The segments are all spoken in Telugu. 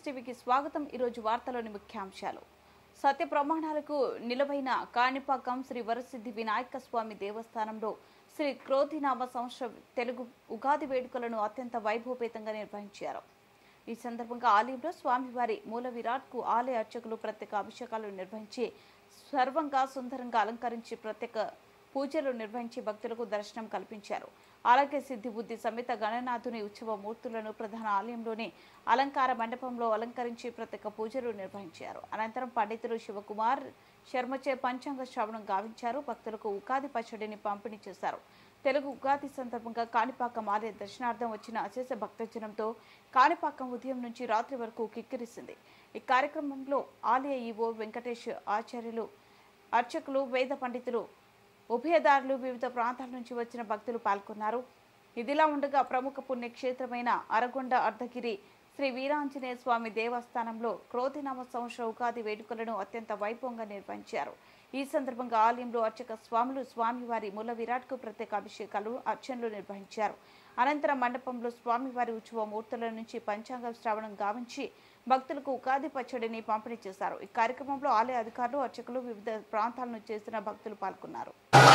టీవీకి స్వాగతం ఈరోజు వార్తలోని ముఖ్యాంశాలు సత్య ప్రమాణాలకు నిలవైన కాణిపాకం శ్రీ వరసిద్ధి వినాయక స్వామి దేవస్థానంలో శ్రీ క్రోధినామ సంవత్సర తెలుగు ఉగాది వేడుకలను అత్యంత వైభవపేతంగా నిర్వహించారు ఈ సందర్భంగా ఆలయంలో స్వామివారి మూల విరాట్కు ఆలయ అర్చకులు ప్రత్యేక అభిషేకాలు నిర్వహించి సర్వంగా సుందరంగా అలంకరించి ప్రత్యేక పూజలు నిర్వహించి భక్తులకు దర్శనం కల్పించారు అలాగే సిద్ధి బుద్ధి సమేత గణనాథుని ఉత్సవ మూర్తులను ప్రధాన ఆలయంలోని అలంకార మండపంలో అలంకరించి ప్రత్యేక పూజలు నిర్వహించారు అనంతరం పండితులు శివకుమార్ శర్మచే పంచాంగ శ్రవణం గావించారు భక్తులకు ఉగాది పచ్చడిని పంపిణీ చేశారు తెలుగు ఉగాది సందర్భంగా కాణిపాకం ఆలయ దర్శనార్థం వచ్చిన అశేష భక్తజనంతో కాణిపాకం ఉదయం నుంచి రాత్రి వరకు కిక్కిరిసింది ఈ కార్యక్రమంలో ఆలయ ఈవో వెంకటేష్ ఆచార్యులు అర్చకులు వేద పండితులు ఉభయదారులు వివిధ ప్రాంతాల నుంచి వచ్చిన భక్తులు పాల్గొన్నారు ఇదిలా ఉండగా ప్రముఖ పుణ్యక్షేత్రమైన అరగొండ అర్ధగిరి శ్రీ వీరాంజనేయ స్వామి దేవస్థానంలో క్రోధినామ సంవత్సర ఉగాది వేడుకలను అత్యంత వైభవంగా నిర్వహించారు ఈ సందర్భంగా ఆలయంలో అర్చక స్వాములు స్వామివారి మూల విరాట్కు ప్రత్యేక అభిషేకాలు అర్చనలు నిర్వహించారు అనంతరం మండపంలో స్వామివారి ఉత్సవ మూర్తుల నుంచి పంచాంగ శ్రవణం గావించి భక్తులకు ఉగాది పచ్చడిని పంపిణీ చేశారు ఈ కార్యక్రమంలో ఆలయ అధికారులు అర్చకులు వివిధ ప్రాంతాల నుంచి చేసిన భక్తులు పాల్గొన్నారు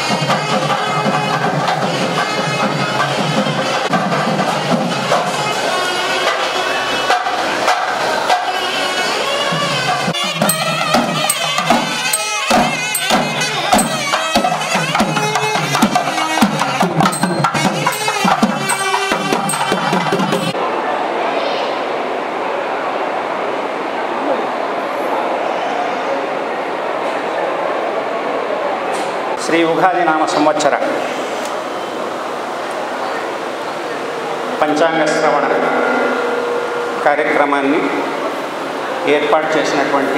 శ్రీ ఉగాది నామ సంవత్సర పంచాంగ శ్రవణ కార్యక్రమాన్ని ఏర్పాటు చేసినటువంటి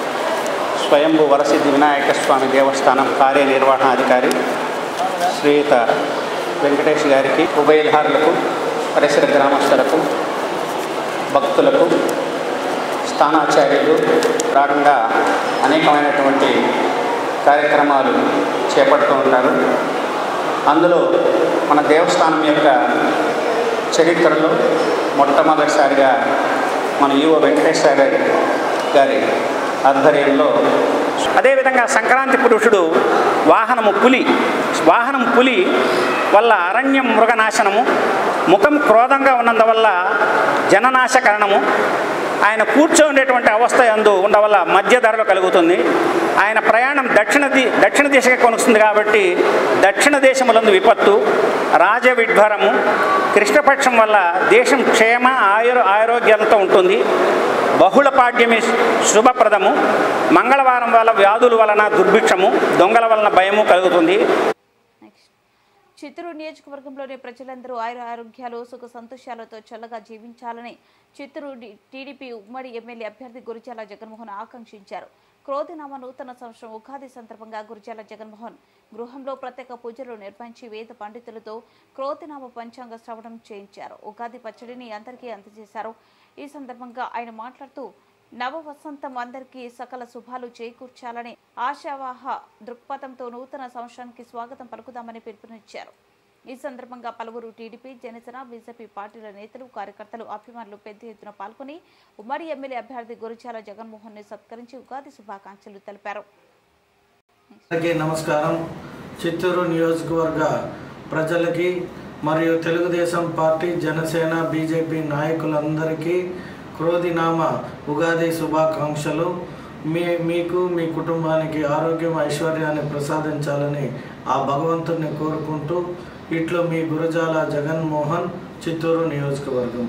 స్వయంభు వరసిద్ధి వినాయక స్వామి దేవస్థానం కార్యనిర్వహణాధికారి శ్రీయుత వెంకటేష్ గారికి ఉభయధారులకు పరిసర గ్రామస్తులకు భక్తులకు స్థానాచార్యులు రాకుండా అనేకమైనటువంటి కార్యక్రమాలు చేపడుతూ ఉంటారు అందులో మన దేవస్థానం యొక్క చరిత్రలో మొట్టమొదటిసారిగా మన యువ వెంకటేశ్వర గారి గారి ఆధ్వర్యంలో అదేవిధంగా సంక్రాంతి పురుషుడు వాహనము పులి వాహనం పులి వల్ల అరణ్యం మృగనాశనము ముఖం క్రోధంగా ఉన్నందువల్ల జననాశకరణము ఆయన కూర్చోండేటువంటి అవస్థ అందు ఉండవల్ల మధ్య ధరలు కలుగుతుంది ఆయన ప్రయాణం దక్షిణ ది దక్షిణ దిశగా కొనుస్తుంది కాబట్టి దక్షిణ దేశములందు విపత్తు రాజ విడ్భరము కృష్ణపక్షం వల్ల దేశం క్షేమ ఆయుర ఆరోగ్యంతో ఉంటుంది బహుళ పాడ్యమి శుభప్రదము మంగళవారం వల్ల వ్యాధుల వలన దుర్భిక్షము దొంగల వలన భయము కలుగుతుంది నెక్స్ట్ చిత్తూరు నియోజకవర్గంలోని ప్రజలందరూ ఆయుర ఆరోగ్యాలు సుఖ సంతోషాలతో చల్లగా జీవించాలని చిత్తూరు డి- టీడీపీ ఉమ్మడి ఎమ్మెల్యే అభ్యర్థి గురిజాల జగన్మోహన్ ఆకాంక్షించారు క్రోధినామ నూతన సంవత్సరం ఉగాది సందర్భంగా గురిజాల జగన్మోహన్ గృహంలో ప్రత్యేక పూజలు నిర్వహించి వేద పండితులతో క్రోధినామ పంచాంగ శ్రవణం చేయించారు ఉగాది పచ్చడిని అందరికీ అందజేశారు ఈ సందర్భంగా ఆయన మాట్లాడుతూ నవ వసంతం అందరికీ సకల శుభాలు చేకూర్చాలని ఆశావాహ దృక్పథంతో నూతన సంవత్సరానికి స్వాగతం పలుకుదామని పిలుపునిచ్చారు ఈ సందర్భంగా పలువురు టీడీపీ జనసేన బీజేపీ పార్టీల నేతలు కార్యకర్తలు అభిమానులు పెద్ద ఎత్తున పాల్గొని ఉమ్మడి ఎమ్మెల్యే అభ్యర్థి గురిచాల జగన్మోహన్ ని సత్కరించి ఉగాది శుభాకాంక్షలు తెలిపారు అందరికీ నమస్కారం చిత్తూరు నియోజకవర్గ ప్రజలకి మరియు తెలుగుదేశం పార్టీ జనసేన బీజేపీ నాయకులందరికీ క్రోధినామ ఉగాది శుభాకాంక్షలు మీ మీకు మీ కుటుంబానికి ఆరోగ్యం ఐశ్వర్యాన్ని ప్రసాదించాలని ఆ భగవంతుని కోరుకుంటూ ఇట్లు మీ గురజాల జగన్మోహన్ చిత్తూరు నియోజకవర్గం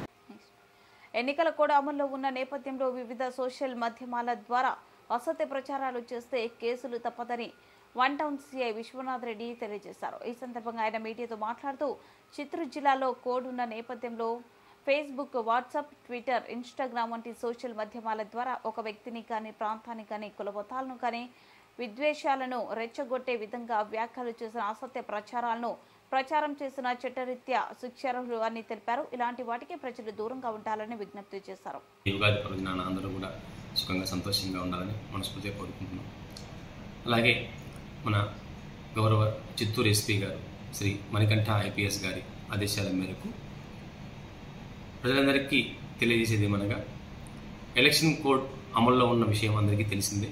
ఎన్నికల కూడా అమల్లో ఉన్న నేపథ్యంలో వివిధ సోషల్ మాధ్యమాల ద్వారా అసత్య ప్రచారాలు చేస్తే కేసులు తప్పదని one town CI Vishwanath Reddy తెలియజేశారు ఈ సందర్భంగా ఆయన మీడియాతో మాట్లాడుతూ చిత్తూరు జిల్లాలో కోడ్ ఉన్న నేపథ్యంలో ఫేస్బుక్ వాట్సాప్ ట్విట్టర్ ఇన్స్టాగ్రామ్ వంటి సోషల్ మాధ్యమాల ద్వారా ఒక వ్యక్తిని కానీ ప్రాంతాన్ని కానీ కులమతాలను కానీ విద్వేషాలను రెచ్చగొట్టే విధంగా వ్యాఖ్యలు చేసిన అసత్య ప్రచారాలను ప్రచారం చేసిన చట్టరీత్యా శిక్షార్హులు అని తెలిపారు ఇలాంటి వాటికి ప్రజలు దూరంగా ఉండాలని విజ్ఞప్తి చేశారు ఈ ఉగాది పర్వదినాన అందరూ కూడా సుఖంగా సంతోషంగా ఉండాలని మనస్ఫూర్తిగా కోరుకుంటున్నాం అలాగే మన గౌరవ చిత్తూరు ఎస్పీ గారు శ్రీ మణికంఠ ఐపీఎస్ గారి ఆదేశాల మేరకు ప్రజలందరికీ తెలియజేసేది ఏమనగా ఎలక్షన్ కోడ్ అమల్లో ఉన్న విషయం అందరికీ తెలిసిందే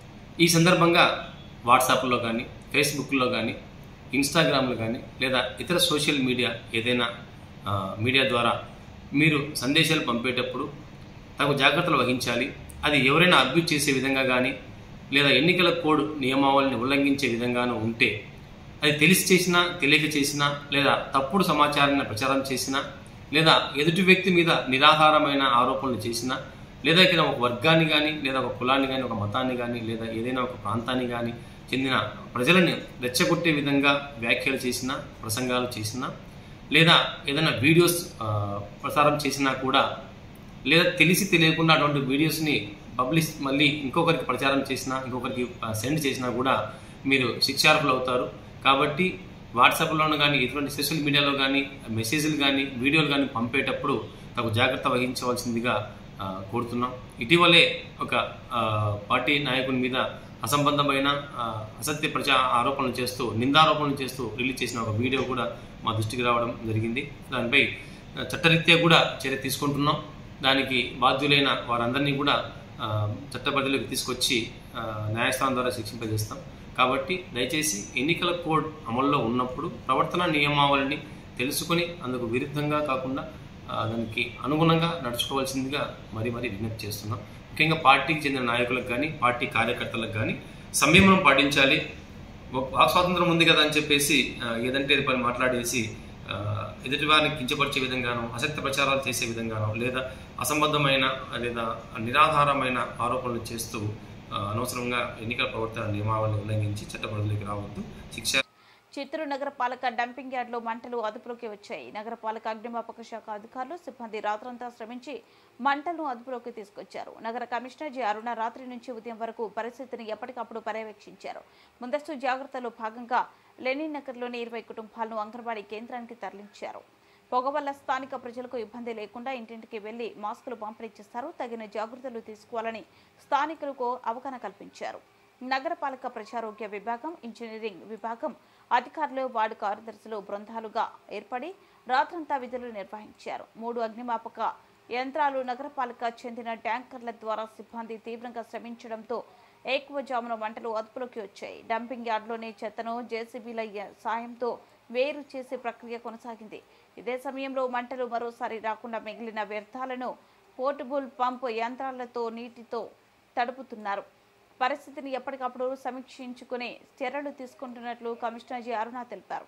ఈ సందర్భంగా వాట్సాప్లో కానీ ఫేస్బుక్లో కానీ ఇన్స్టాగ్రామ్లో కానీ లేదా ఇతర సోషల్ మీడియా ఏదైనా ఆ, మీడియా ద్వారా మీరు సందేశాలు పంపేటప్పుడు తగు జాగ్రత్తలు వహించాలి అది ఎవరైనా అబ్యూజ్ చేసే విధంగా కానీ లేదా ఎన్నికల కోడ్ నియమావళిని ఉల్లంఘించే విధంగానూ ఉంటే అది తెలిసి చేసినా తెలియక చేసినా లేదా తప్పుడు సమాచారాన్ని ప్రచారం చేసినా లేదా ఎదుటి వ్యక్తి మీద నిరాధారమైన ఆరోపణలు చేసినా లేదా ఇక్కడ ఒక వర్గాన్ని కానీ లేదా ఒక కులాన్ని కానీ ఒక మతాన్ని కానీ లేదా ఏదైనా ఒక ప్రాంతాన్ని కానీ చెందిన ప్రజలని రెచ్చగొట్టే విధంగా వ్యాఖ్యలు చేసినా ప్రసంగాలు చేసినా లేదా ఏదైనా వీడియోస్ ఆ, ప్రసారం చేసినా కూడా లేదా తెలిసి తెలియకుండా అటువంటి వీడియోస్ని పబ్లిష్ మళ్ళీ ఇంకొకరికి ప్రచారం చేసినా ఇంకొకరికి సెండ్ చేసినా కూడా మీరు శిక్షార్హులు అవుతారు కాబట్టి వాట్సాప్లోను కానీ ఇటువంటి సోషల్ మీడియాలో కానీ మెసేజ్లు కానీ వీడియోలు కానీ పంపేటప్పుడు తగు జాగ్రత్త వహించవలసిందిగా ఆ, కోరుతున్నాం ఇటీవలే ఒక ఆ, పార్టీ నాయకుని మీద అసంబద్ధమైన ఆ, అసత్య ప్రచా ఆరోపణలు చేస్తూ నిందారోపణలు చేస్తూ రిలీజ్ చేసిన ఒక వీడియో కూడా మా దృష్టికి రావడం జరిగింది దానిపై ఆ, చట్టరీత్యా కూడా చర్య తీసుకుంటున్నాం దానికి బాధ్యులైన వారందరినీ కూడా ఆ, చట్ట పరిధిలోకి తీసుకొచ్చి ఆ, న్యాయస్థానం ద్వారా శిక్షింపజేస్తాం కాబట్టి దయచేసి ఎన్నికల కోడ్ అమల్లో ఉన్నప్పుడు ప్రవర్తన నియమావళిని తెలుసుకొని అందుకు విరుద్ధంగా కాకుండా ఆ, దానికి అనుగుణంగా నడుచుకోవాల్సిందిగా మరీ మరీ విజ్ఞప్తి చేస్తున్నాం ముఖ్యంగా పార్టీకి చెందిన నాయకులకు కానీ పార్టీ కార్యకర్తలకు కానీ సంయమనం పాటించాలి ఒక- వాక్ స్వాతంత్రం ఉంది కదా అని చెప్పేసి ఆ, ఏదంటే అది పని మాట్లాడేసి ఆ, ఎదుటివారిని కించపరిచే విధంగానో అసత్య ప్రచారాలు చేసే విధంగానో లేదా అసంబద్ధమైన లేదా నిరాధారమైన ఆరోపణలు చేస్తూ ఆ, అనవసరంగా ఎన్నికల ప్రవర్తన నియమావళిని ఉల్లంఘించి చట్ట పరిధిలోకి రావద్దు శిక్ష చిత్తూరు నగరపాలక డంపింగ్ యార్డ్లో మంటలు అదుపులోకి వచ్చాయి నగరపాలక అగ్నిమాపక శాఖ అధికారులు సిబ్బంది రాత్రంతా శ్రమించి మంటలను అదుపులోకి తీసుకొచ్చారు నగర కమిషనర్ జి అరుణ రాత్రి నుంచి ఉదయం వరకు పరిస్థితిని ఎప్పటికప్పుడు పర్యవేక్షించారు ముందస్తు జాగ్రత్తలో భాగంగా లెనిన్ నగర్లోని ఇరవై కుటుంబాలను అంగన్వాడీ కేంద్రానికి తరలించారు పొగ వల్ల స్థానిక ప్రజలకు ఇబ్బంది లేకుండా ఇంటింటికి వెళ్లి మాస్కులు పంపిణీ చేస్తారు తగిన జాగ్రత్తలు తీసుకోవాలని స్థానికులకు అవగాహన కల్పించారు నగరపాలక ప్రజారోగ్య విభాగం ఇంజనీరింగ్ విభాగం అధికారులు వార్డు కార్యదర్శులు బృందాలుగా ఏర్పడి రాత్రంతా విధులు నిర్వహించారు మూడు అగ్నిమాపక యంత్రాలు నగరపాలక చెందిన ట్యాంకర్ల ద్వారా సిబ్బంది తీవ్రంగా శ్రమించడంతో ఏకువజామున మంటలు అదుపులోకి వచ్చాయి డంపింగ్ యార్డ్లోని చెత్తను జేసీబీల య- సాయంతో వేరు చేసే ప్రక్రియ కొనసాగింది ఇదే సమయంలో మంటలు మరోసారి రాకుండా మిగిలిన వ్యర్థాలను పోర్టబుల్ పంప్ యంత్రాలతో నీటితో తడుపుతున్నారు పరిస్థితిని ఎప్పటికప్పుడు సమీక్షించుకుని చర్యలు తీసుకుంటున్నట్లు కమిషనర్ జి అరుణ తెలిపారు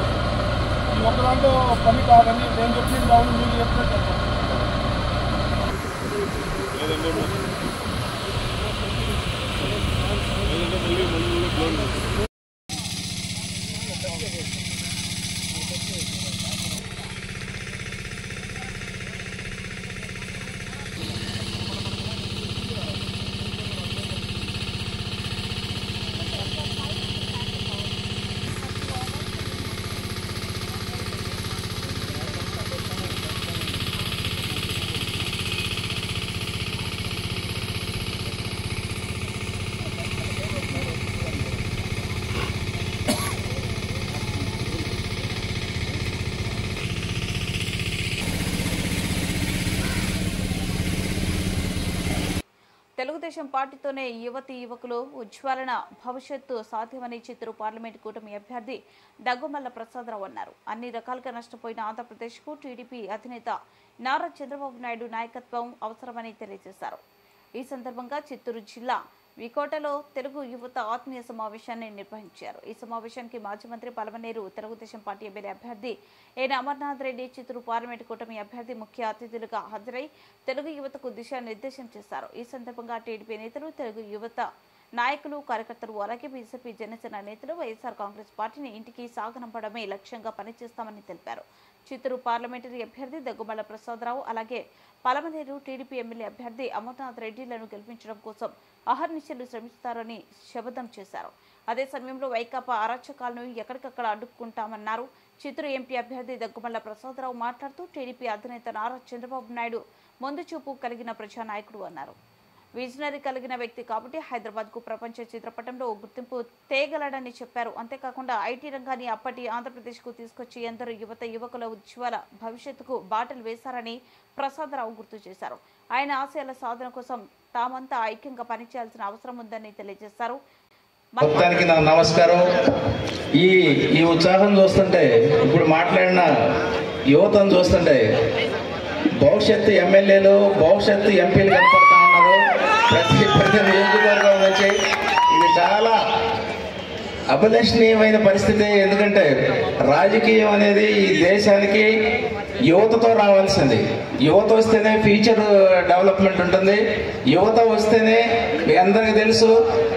ఒక దాంట్లో పని కాదని నేను చెప్పింది కాదు మీరు చెప్పినట్టు చెప్పండి. తెలుగుదేశం పార్టీతోనే యువతి యువకులు ఉజ్వలన భవిష్యత్తు సాధ్యమని చిత్తూరు పార్లమెంట్ కూటమి అభ్యర్థి దగ్గుమల్ల ప్రసాదరావు అన్నారు అన్ని రకాలుగా నష్టపోయిన ఆంధ్రప్రదేశ్కు టీడీపీ అధినేత నారా చంద్రబాబు నాయుడు నాయకత్వం అవసరమని తెలియజేశారు ఈ సందర్భంగా చిత్తూరు జిల్లా వికోటలో తెలుగు యువత ఆత్మీయ సమావేశాన్ని నిర్వహించారు ఈ సమావేశానికి మాజీ మంత్రి పలమనేరు తెలుగుదేశం పార్టీ ఎమ్మెల్యే అభ్యర్థి ఎన్ అమర్నాథ్ రెడ్డి చిత్తూరు పార్లమెంట్ కూటమి అభ్యర్థి ముఖ్య అతిథులుగా హాజరై తెలుగు యువతకు దిశానిర్దేశం చేశారు ఈ సందర్భంగా టీడీపీ నేతలు తెలుగు యువత నాయకులు కార్యకర్తలు అలాగే బీజేపీ జనసేన నేతలు వైఎస్ఆర్ కాంగ్రెస్ పార్టీని ఇంటికి సాగనంపడమే లక్ష్యంగా పనిచేస్తామని తెలిపారు చిత్తూరు పార్లమెంటరీ అభ్యర్థి దగ్గుమల్ల ప్రసాదరావు అలాగే పలమనేరు టీడీపీ ఎమ్మెల్యే అభ్యర్థి అమర్నాథ్ రెడ్డిలను గెలిపించడం కోసం అహర్నిశలు శ్రమిస్తారని శపథం చేశారు అదే సమయంలో వైకాపా అరాచకాలను ఎక్కడికక్కడ అడ్డుకుంటామన్నారు చిత్తూరు ఎంపీ అభ్యర్థి దగ్గుమల్ల ప్రసాదరావు మాట్లాడుతూ టీడీపీ అధినేత నారా చంద్రబాబు నాయుడు ముందు చూపు కలిగిన ప్రజానాయకుడు అన్నారు విజనరీ కలిగిన వ్యక్తి కాబట్టి హైదరాబాద్ కు ప్రపంచ చిత్రపటంలో ఓ గుర్తింపు తేగలడని చెప్పారు అంతేకాకుండా ఐటీ రంగాన్ని అప్పటి ఆంధ్రప్రదేశ్ కు తీసుకొచ్చి ఎందరో యువత యువకుల ఉజ్వల భవిష్యత్తుకు బాటలు వేశారని ప్రసాదరావు గుర్తు చేశారు ఆయన ఆశయాల సాధన కోసం తామంతా ఐక్యంగా పనిచేయాల్సిన అవసరం ఉందని తెలియజేశారు మొత్తానికి నా నమస్కారం ఈ ఈ ఉత్సాహం చూస్తుంటే ఇప్పుడు మాట్లాడిన యువతను చూస్తుంటే భవిష్యత్తు ఎమ్మెల్యేలు భవిష్యత్తు ఎంపీలు కనపడతా ఉన్నారు ప్రతి ప్రతి నియోజకవర్గం నుంచి ఇది చాలా అభిలషణీయమైన పరిస్థితి ఎందుకంటే రాజకీయం అనేది ఈ దేశానికి యువతతో రావాల్సింది యువత వస్తేనే ఫ్యూచర్ డెవలప్మెంట్ ఉంటుంది యువత వస్తేనే మీ అందరికీ తెలుసు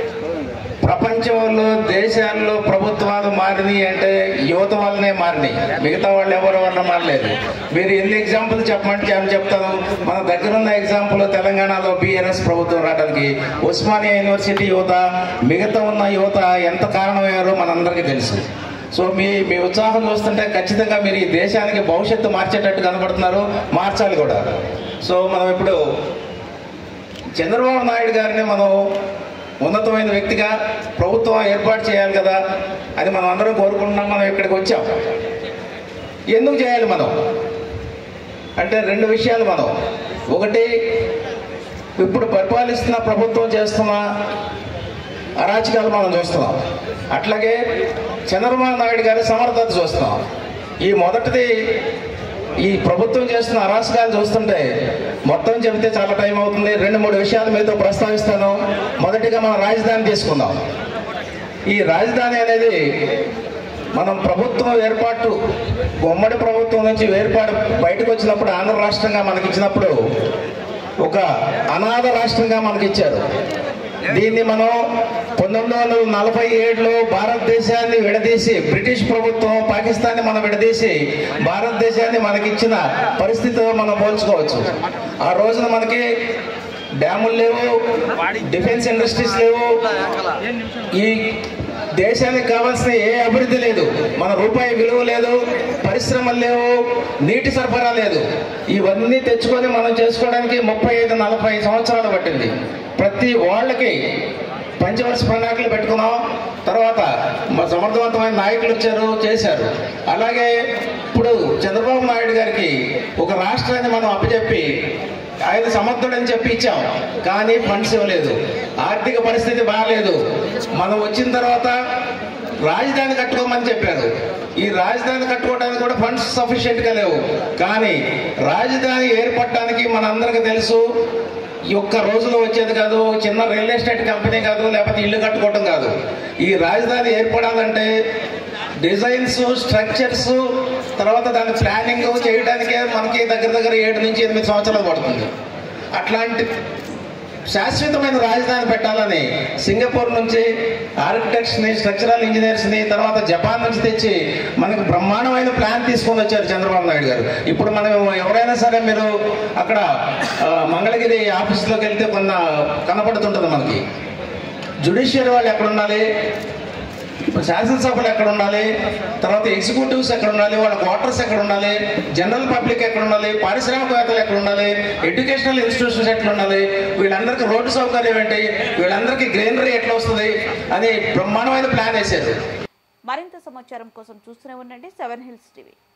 ప్రపంచంలో దేశాల్లో ప్రభుత్వాలు మారినాయి అంటే యువత వల్లనే మారినాయి మిగతా వాళ్ళు ఎవరి వల్ల మారలేదు మీరు ఎన్ని ఎగ్జాంపుల్ చెప్పమంటే చెప్ప- చెప్తాను మన దగ్గర ఉన్న ఎగ్జాంపుల్ తెలంగాణలో బిఎన్ఎస్ ప్రభుత్వం రావడానికి ఉస్మానియా యూనివర్సిటీ యువత మిగతా ఉన్న యువత ఎంత కారణమయ్యారో మనందరికీ తెలుసు సో మీ మీ ఉత్సాహం చూస్తుంటే ఖచ్చితంగా మీరు ఈ దేశానికి భవిష్యత్తు మార్చేటట్టు కనబడుతున్నారు మార్చాలి కూడా సో మనం ఇప్పుడు చంద్రబాబు నాయుడు గారిని మనం ఉన్నతమైన వ్యక్తిగా ప్రభుత్వం ఏర్పాటు చేయాలి కదా అని మనం అందరం కోరుకుంటున్నాం మనం ఇక్కడికి వచ్చాం ఎందుకు చేయాలి మనం అంటే రెండు విషయాలు మనం ఒకటి ఇప్పుడు పరిపాలిస్తున్న ప్రభుత్వం చేస్తున్న అరాచకాలు మనం చూస్తున్నాం అట్లాగే చంద్రబాబు నాయుడు గారి సమర్థత చూస్తున్నాం ఈ మొదటిది ఈ ప్రభుత్వం చేస్తున్న అరాచకాలు చూస్తుంటే మొత్తం చెబితే చాలా టైం అవుతుంది రెండు మూడు విషయాలు మీతో ప్రస్తావిస్తాను మొదటిగా మనం రాజధాని తీసుకుందాం ఈ రాజధాని అనేది మనం ప్రభుత్వం ఏర్పాటు ఉమ్మడి ప్రభుత్వం నుంచి వేర్పాటు బయటకు వచ్చినప్పుడు ఆంధ్ర రాష్ట్రంగా మనకి ఇచ్చినప్పుడు ఒక అనాథ రాష్ట్రంగా మనకి ఇచ్చారు దీన్ని మనం పంతొమ్మిది వందల నలభై ఏడులో భారతదేశాన్ని విడదీసి బ్రిటిష్ ప్రభుత్వం పాకిస్తాన్ని మనం విడదీసి భారతదేశాన్ని మనకిచ్చిన పరిస్థితితో మనం పోల్చుకోవచ్చు ఆ రోజున మనకి డ్యాములు లేవు డిఫెన్స్ ఇండస్ట్రీస్ లేవు ఈ దేశానికి కావాల్సిన ఏ అభివృద్ధి లేదు మన రూపాయి విలువ లేదు పరిశ్రమలు లేవు నీటి సరఫరా లేదు ఇవన్నీ తెచ్చుకొని మనం చేసుకోవడానికి ముప్పై ఐదు నలభై సంవత్సరాలు పట్టింది ప్రతి వాళ్ళకి పంచవర్ష ప్రణాళికలు పెట్టుకున్నాం తర్వాత మా సమర్థవంతమైన నాయకులు వచ్చారు చేశారు అలాగే ఇప్పుడు చంద్రబాబు నాయుడు గారికి ఒక రాష్ట్రాన్ని మనం అప్పచెప్పి ఆయన సమర్థుడని చెప్పి ఇచ్చాం కానీ ఫండ్స్ ఇవ్వలేదు ఆర్థిక పరిస్థితి బాగాలేదు మనం వచ్చిన తర్వాత రాజధాని కట్టుకోమని చెప్పారు ఈ రాజధాని కట్టుకోవడానికి కూడా ఫండ్స్ సఫిషియెంట్ గా లేవు కానీ రాజధాని ఏర్పడటానికి మనందరికీ తెలుసు ఈ ఒక్క రోజులో వచ్చేది కాదు చిన్న రియల్ ఎస్టేట్ కంపెనీ కాదు లేకపోతే ఇల్లు కట్టుకోవడం కాదు ఈ రాజధాని ఏర్పడాలంటే డిజైన్స్ స్ట్రక్చర్స్ తర్వాత దాని ప్లానింగ్ చేయడానికే మనకి దగ్గర దగ్గర ఏడు నుంచి ఎనిమిది సంవత్సరాలు పడుతుంది అట్లాంటి శాశ్వతమైన రాజధాని పెట్టాలని సింగపూర్ నుంచి ఆర్కిటెక్ట్స్ ని స్ట్రక్చరల్ ఇంజనీర్స్ ని తర్వాత జపాన్ నుంచి తెచ్చి మనకు బ్రహ్మాండమైన ప్లాన్ తీసుకొని వచ్చారు చంద్రబాబు నాయుడు గారు ఇప్పుడు మనం ఎవరైనా సరే మీరు అక్కడ ఆ, మంగళగిరి ఆఫీస్లోకి వెళ్తే కొన్న కనపడుతుంటుంది మనకి జుడిషియరీ వాళ్ళు ఎక్కడ ఉండాలి శాసనసభలు ఎక్కడ ఉండాలి తర్వాత ఎగ్జిక్యూటివ్స్ ఎక్కడ ఉండాలి వాళ్ళ క్వార్టర్స్ ఎక్కడ ఉండాలి జనరల్ పబ్లిక్ ఎక్కడ ఉండాలి పారిశ్రామికవేత్తలు ఎక్కడ ఉండాలి ఎడ్యుకేషనల్ ఇన్స్టిట్యూషన్స్ ఎట్లా ఉండాలి వీళ్ళందరికీ రోడ్డు సౌకర్యం ఏంటి వీళ్ళందరికీ గ్రీనరీ ఎట్లా వస్తుంది అని బ్రహ్మాండమైన ప్లాన్ వేశారు మరింత సమాచారం కోసం చూస్తూనే ఉండండి సెవెన్ హిల్స్ టీవీ